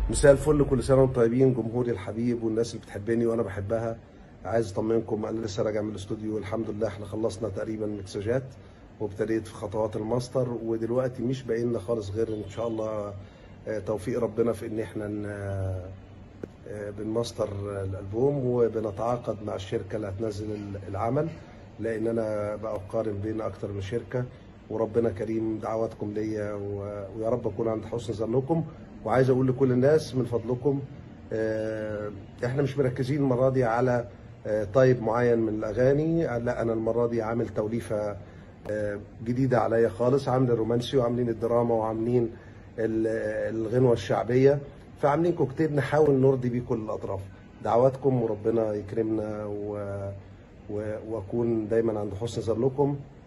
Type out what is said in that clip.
مساء الفل كل سنه وانتم طيبين جمهوري الحبيب والناس اللي بتحبني وانا بحبها عايز اطمنكم انا لسه راجع من الاستوديو الحمد لله احنا خلصنا تقريبا مكساجات وابتديت في خطوات الماستر ودلوقتي مش باقي لنا خالص غير ان شاء الله آه، توفيق ربنا في ان احنا ن- آه، بنماستر الالبوم وبنتعاقد مع الشركه اللي هتنزل ال- العمل لان انا بقارن بين اكتر من شركه وربنا كريم دعواتكم ليا و- ويا رب اكون عند حسن ظنكم وعايز اقول لكل الناس من فضلكم آه، احنا مش مركزين المره دي على آه، طيب معين من الاغاني لا انا المره دي عامل توليفه آه، جديده عليا خالص عامل الرومانسي وعاملين الدراما وعاملين ال- الغنوه الشعبيه فعاملين كوكتيل نحاول نرضي بيه كل الاطراف دعواتكم وربنا يكرمنا و... و... واكون دايما عند حسن ظنكم